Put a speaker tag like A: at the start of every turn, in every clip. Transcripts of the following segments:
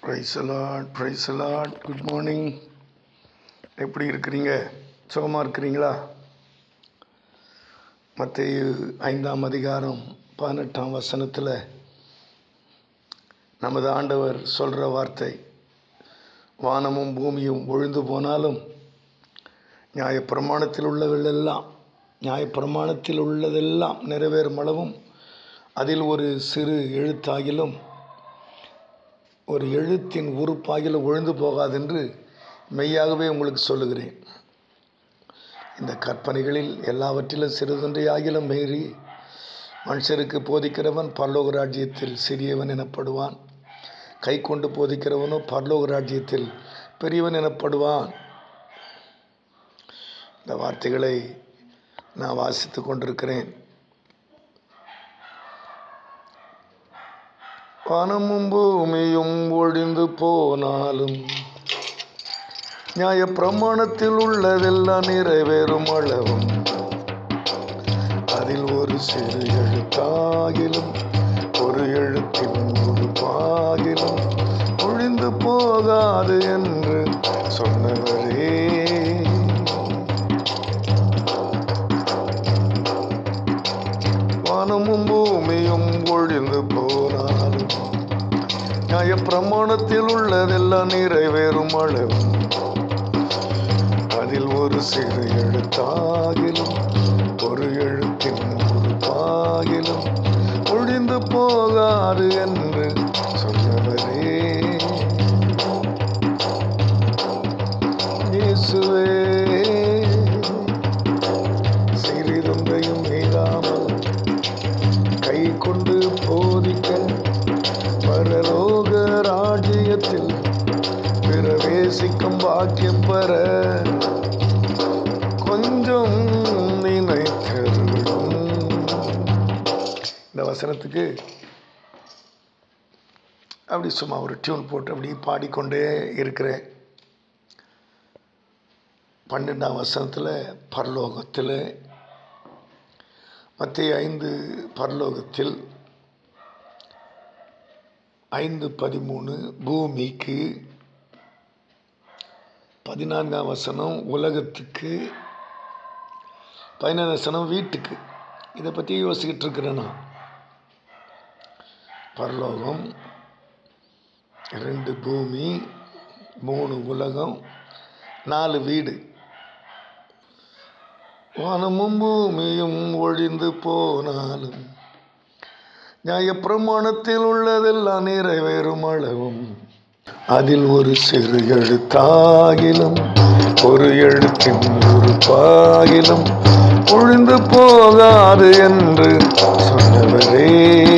A: price அலாட் ப்ரைஸ் அலாட் குட் மார்னிங் எப்படி இருக்கிறீங்க சுகமாக இருக்கிறீங்களா மத்திய ஐந்தாம் அதிகாரம் பதினெட்டாம் வசனத்தில் நமது ஆண்டவர் சொல்கிற வார்த்தை வானமும் பூமியும் ஒழிந்து போனாலும் நியாயப்பிரமாணத்தில் உள்ளவர்களெல்லாம் நியாயப்பிரமாணத்தில் உள்ளதெல்லாம் நிறைவேறும் அளவும் அதில் ஒரு சிறு எழுத்தாகிலும் ஒரு எழுத்தின் உறுப்பாகிலும் ஒழிந்து போகாதென்று மெய்யாகவே உங்களுக்கு சொல்லுகிறேன் இந்த கற்பனைகளில் எல்லாவற்றிலும் சிறிதொன்றையாகிலும் மீறி மனுஷருக்கு போதிக்கிறவன் பரலோக ராஜ்யத்தில் சிறியவன் எனப்படுவான் கை கொண்டு போதிக்கிறவனோ பரலோக ராஜ்யத்தில் பெரியவன் எனப்படுவான் இந்த வார்த்தைகளை நான் வாசித்து கொண்டிருக்கிறேன் வானமும் பூமியும் ஒழிந்து போனாலும் நியாய பிரமாணத்தில் உள்ளதெல்லாம் நிறைவேறும் அளவும் அதில் ஒரு சிறு எழுத்தாகிலும் ஒரு எழுத்தின் ஒரு பாகிலும் ஒழிந்து போகாது என்று சொன்னவரே வானமும் பூமியும் ஒழிந்து போனாலும் நியாய பிரமாணத்தில் உள்ளதெல்லாம் நிறைவேறும் அளவும் அதில் ஒரு சிறு எழுத்தாகிலும் ஒரு எழுத்தின் ஒரு பாகிலும் ஒழிந்து போகாது என்று சொன்னவரே இயேசுவே சிறிதொன்றையும் மீறாமல் கை கொண்டு போதிக்க பரலோக ராஜ்யத்தில் பிரவேசிக்கும் பாக்கியம் பெற கொஞ்சம் நினைத்தருளும் இந்த வசனத்துக்கு அப்படி சும்மா ஒரு டியூன் போட்டு அப்படி பாடிக்கொண்டே இருக்கிறேன் பன்னெண்டாம் வசனத்தில் பரலோகத்தில் மத்திய ஐந்து பரலோகத்தில் ஐந்து பதிமூணு பூமிக்கு பதினான்காம் வசனம் உலகத்துக்கு பதினாறு வசனம் வீட்டுக்கு இதை பற்றி யோசிக்கிட்டு இருக்கிறேன் நான் பரலோகம் ரெண்டு பூமி மூணு உலகம் நாலு வீடு வானமும் பூமியும் ஒழிந்து போனாலும் நியாயப்பிரமாணத்தில் உள்ளதெல்லாம் நிறைவேறும் அளவும் அதில் ஒரு சிறு எழுத்தாகிலும் ஒரு எழுத்தின் ஒரு பாகிலும் ஒழிந்து போகாது என்று சொன்னவரே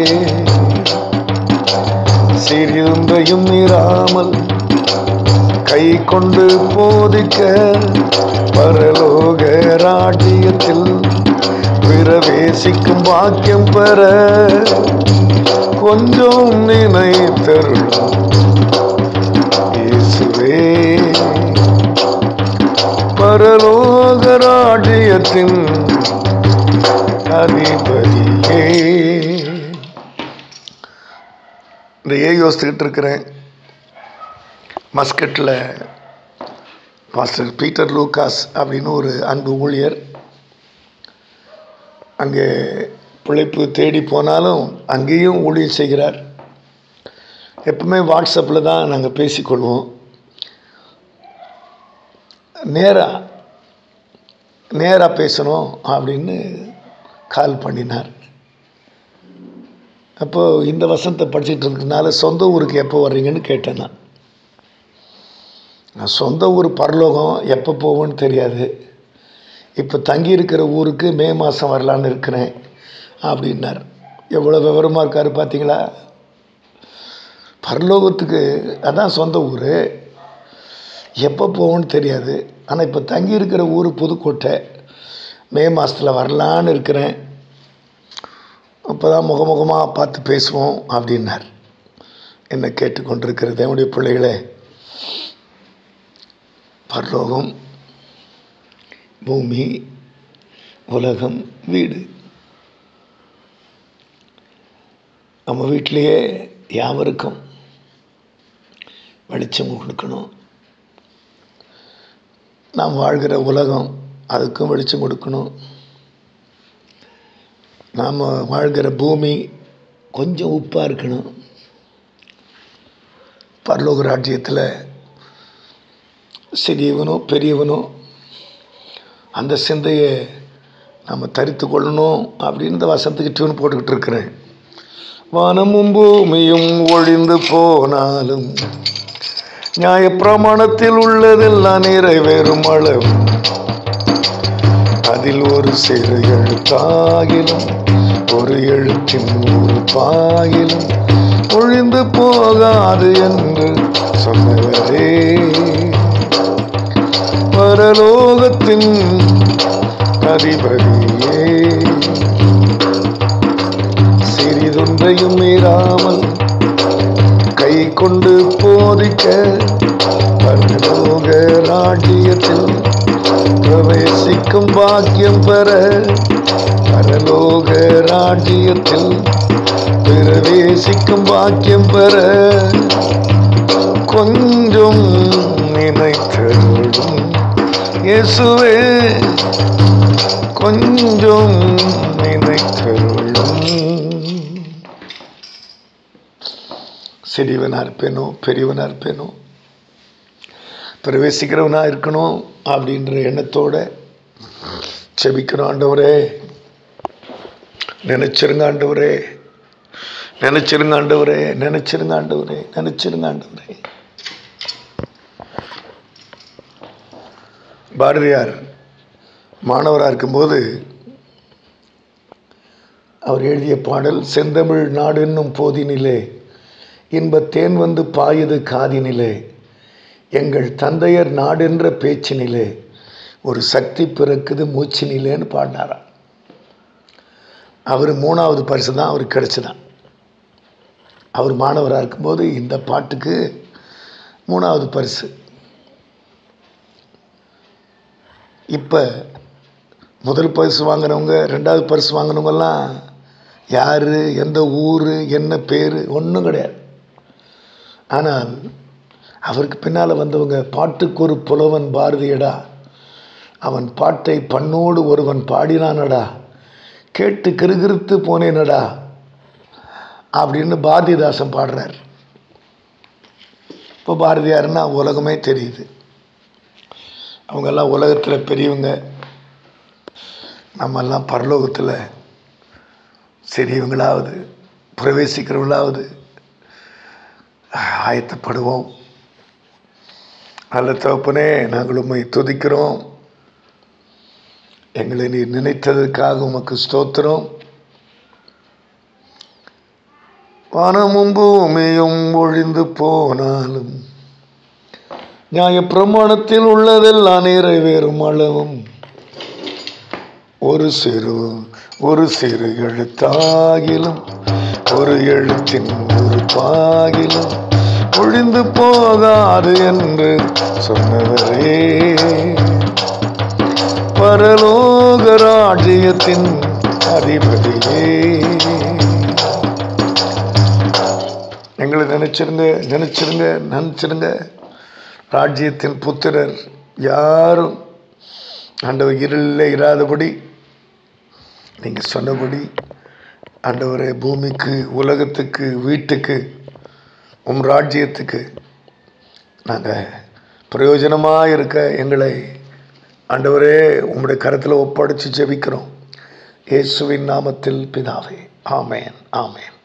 A: சிறியொன்றையும் மீறாமல் கை கொண்டு போதிக்க பரலோக ராஜ்யத்தில் பிரவேசிக்கும் பாக்கியம் பெற கொஞ்சம் நினைத்தருளும் இயேசுவே பரலோக ராஜ்யத்தின் அதிபதியே இந்த ஏ யோசித்துக்கிட்டு இருக்கிறேன் மஸ்கட்டில் பாஸ்டர் பீட்டர் லூகாஸ் அப்படின்னு ஒரு அன்பு ஊழியர் அங்கே பிழைப்பு தேடி போனாலும் அங்கேயும் ஊழியம் செய்கிறார் எப்பவுமே வாட்ஸ்அப்பில் தான் நாங்கள் பேசிக்கொள்வோம் நேராக நேராக பேசணும் அப்படின்னு கால் பண்ணினார் அப்போது இந்த வசனத்தை படிச்சுட்டு இருக்கிறதுனால சொந்த ஊருக்கு எப்போ வர்றீங்கன்னு கேட்டேன் நான் நான் சொந்த ஊர் பரலோகம் எப்போ போவோன்னு தெரியாது இப்போ தங்கி இருக்கிற ஊருக்கு மே மாதம் வரலான்னு இருக்கிறேன் அப்படின்னார் எவ்வளோ விவரமாக இருக்கார் பார்த்தீங்களா பரலோகத்துக்கு அதான் சொந்த ஊர் எப்போ போவோன்னு தெரியாது ஆனால் இப்போ தங்கி இருக்கிற ஊர் புதுக்கோட்டை மே மாதத்தில் வரலான்னு இருக்கிறேன் அப்போ தான் முகமுகமாக பார்த்து பேசுவோம் அப்படின்னார் என்னை கேட்டுக்கொண்டிருக்கிற தேவனுடைய பிள்ளைகளே பரலோகம் பூமி உலகம் வீடு நம்ம வீட்டிலேயே யாவருக்கும் வெளிச்சம் கொடுக்கணும் நாம் வாழ்கிற உலகம் அதுக்கும் வெளிச்சம் கொடுக்கணும் நாம் வாழ்கிற பூமி கொஞ்சம் உப்பாக இருக்கணும் பரலோக ராஜ்யத்தில் சிறியவனோ பெரியவனோ அந்த சிந்தையை நம்ம தரித்து கொள்ளணும் அப்படின்னு இந்த வசனத்துக்கு டியூன் போட்டுக்கிட்டு இருக்கிறேன் வானமும் பூமியும் ஒழிந்து போனாலும் நியாயப்பிரமாணத்தில் உள்ளதெல்லாம் நிறைவேறும் அளவு அதில் ஒரு சிறு எழுத்தாகிலும் ஒரு எழுத்தின் ஒரு பாகிலும் ஒழிந்து போகாது என்று சொன்னவரே பரலோகத்தின் அதிபதியே சிறிதொன்றையும் மீறாமல் கை கொண்டு போதிக்க பரலோக ராஜ்யத்தில் பிரவேசிக்கும் பாக்கியம் பெற பரலோக ராஜ்யத்தில் பிரவேசிக்கும் பாக்கியம் பெற கொஞ்சம் நினைத்தருளும் இயேசுவே கொஞ்சம் நினைத்தருளும் சிறியவனாக இருப்பேனோ பெரியவனாக இருப்பேனோ பிரவேசிக்கிறவனா இருக்கணும் அப்படின்ற எண்ணத்தோட செபிக்கிறோம் ஆண்டவரே நினைச்சிருங்க ஆண்டவரே நினைச்சிருங்க ஆண்டவரே நினைச்சிருங்க ஆண்டவரே நினைச்சிருங்க ஆண்டவரே பாரதியார் மாணவராக இருக்கும்போது அவர் எழுதிய பாடல் செந்தமிழ் நாடு என்னும் போதினிலே இன்பத் தேன் வந்து பாயுது காதினிலே எங்கள் தந்தையர் நாடென்ற பேச்சினிலே ஒரு சக்தி பிறக்குது மூச்சினிலேன்னு பாடினாராம் அவர் மூணாவது பரிசு தான் அவருக்கு கிடச்சிதான் அவர் மாணவராக இருக்கும்போது இந்த பாட்டுக்கு மூணாவது பரிசு இப்போ முதல் பரிசு வாங்கினவங்க ரெண்டாவது பரிசு வாங்கினவங்கெல்லாம் யார் எந்த ஊர் என்ன பேர் ஒன்றும் கிடையாது ஆனால் அவருக்கு பின்னால் வந்தவங்க பாட்டுக்கு ஒரு புலவன் பாரதியடா அவன் பாட்டை பண்ணோடு ஒருவன் பாடினானடா கேட்டு கிருகிருத்து போனேனடா அப்படின்னு பாரதிதாசன் பாடுறார் இப்போ பாரதியாருன்னா உலகமே தெரியுது அவங்கெல்லாம் உலகத்தில் பெரியவங்க நம்மெல்லாம் பரலோகத்தில் சிறியவங்களாவது பிரவேசிக்கிறவங்களாவது ஆயத்தப்படுவோம் நல்ல தகப்பனே நாங்கள் உண்மை துதிக்கிறோம் எங்களை நீ நினைத்ததற்காக உமக்கு ஸ்தோத்திரம் வானமும் பூமியும் ஒழிந்து போனாலும் நியாய பிரமாணத்தில் உள்ளதெல்லாம் நிறைவேறும் அளவும் ஒரு சிறு ஒரு சிறு எழுத்தாகிலும் ஒரு எழுத்தின் ஒரு பாகிலும் ஒழிந்து போகாது என்று சொன்னவரே பரலோக ராஜ்யத்தின் அதிபதியே எங்களை நினைச்சிருங்க நினைச்சிருங்க நினைச்சிருங்க ராஜ்யத்தின் புத்திரர் யாரும் ஆண்டவர் இருளில் இராதபடி நீங்கள் சொன்னபடி ஆண்டவரே பூமிக்கு உலகத்துக்கு வீட்டுக்கு உம் ராஜ்யத்துக்கு நாங்கள் பிரயோஜனமாக இருக்க எங்களை ஆண்டவரே உம்முடைய கரத்தில் ஒப்படைச்சு ஜெபிக்கிறோம் இயேசுவின் நாமத்தில் பிதாவே ஆமேன் ஆமேன்